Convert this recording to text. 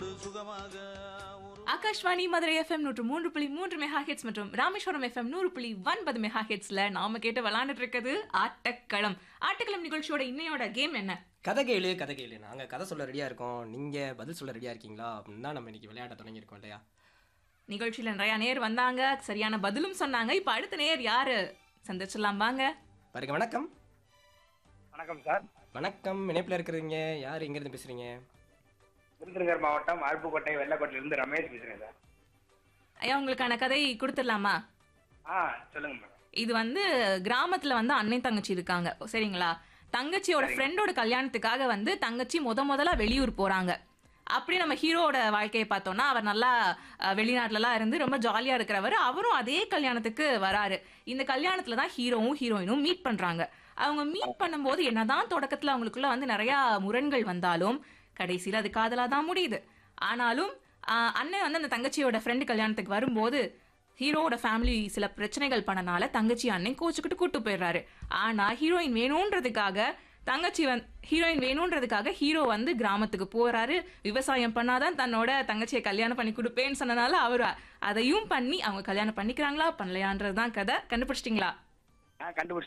உன்னோடு சுகமாக ஒரு ஆகாஷ்வாணி மதுரை எஃப்எம் நூற்று மூன்று புள்ளி மூன்று மெகா ஹெட்ஸ் மற்றும் ராமேஸ்வரம் எஃப்எம் நூறு புள்ளி ஒன்பது மெகா ஹெட்ஸ்ல நாம கேட்டு விளாண்டுட்டு இருக்குது ஆட்டக்களம் ஆட்டக்களம் நிகழ்ச்சியோட இன்னையோட கேம் என்ன கதை கேளு கதை கேளு நாங்கள் கதை சொல்ல ரெடியாக இருக்கோம் நீங்கள் பதில் சொல்ல ரெடியாக இருக்கீங்களா அப்படின்னு தான் நம்ம இன்னைக்கு விளையாட தொடங்கியிருக்கோம் இல்லையா நிகழ்ச்சியில நிறைய நேர் வந்தாங்க சரியான பதிலும் சொன்னாங்க இப்ப அடுத்த நேர் யாரு சந்திச்சிடலாம் வாங்க பாருங்க வணக்கம் வணக்கம் சார் வணக்கம் இணைப்பில் இருக்கிறீங்க யார் எங்கேருந்து பேசுகிறீங்க விருதுநகர் மாவட்டம் அருப்புக்கோட்டை வெள்ளக்கோட்டையிலிருந்து ரமேஷ் பேசுறேன் சார் ஐயா உங்களுக்கான கதை கொடுத்துடலாமா ஆ சொல்லுங்க மேடம் இது வந்து கிராமத்துல வந்து அண்ணன் தங்கச்சி இருக்காங்க சரிங்களா தங்கச்சியோட ஃப்ரெண்டோட கல்யாணத்துக்காக வந்து தங்கச்சி முத முதல்ல வெளியூர் போறாங்க அப்படி நம்ம ஹீரோவோட வாழ்க்கையை பார்த்தோம்னா அவர் நல்லா அஹ், வெளிநாட்டுலலாம் இருந்து ரொம்ப ஜாலியா இருக்கிறவர் அவரும் அதே கல்யாணத்துக்கு வராரு இந்த கல்யாணத்துல தான் ஹீரோவும் ஹீரோயினும் மீட் பண்றாங்க அவங்க மீட் பண்ணும்போது என்னதான் தொடக்கத்துல அவங்களுக்குள்ள வந்து நிறைய முரண்கள் வந்தாலும் கடைசியில அது காதலா தான் முடியுது ஆனாலும் ஆஹ், அண்ணன் வந்து அந்த தங்கச்சியோட ஃப்ரெண்டு கல்யாணத்துக்கு வரும்போது ஹீரோவோட ஃபேமிலி சில பிரச்சனைகள் பண்ணனால தங்கச்சி அண்ணன் கோச்சுக்கிட்டு கூட்டு போயிடுறாரு ஆனா ஹீரோயின் வேணுன்றதுக்காக தங்கச்சி வந் ஹீரோயின் வேணுன்றதுக்காக ஹீரோ வந்து கிராமத்துக்கு போறாரு விவசாயம் பண்ணாதான் தன்னோட தங்கச்சியை கல்யாணம் பண்ணி கொடுப்பேன்னு சொன்னனால அவர் அதையும் பண்ணி அவங்க கல்யாணம் பண்ணிக்கிறாங்களா பண்ணலையான்றது தான் கதை கண்டுபிடிச்சிட்டிங்களா ஆ கண்டுபிடிச்சிட்டேன்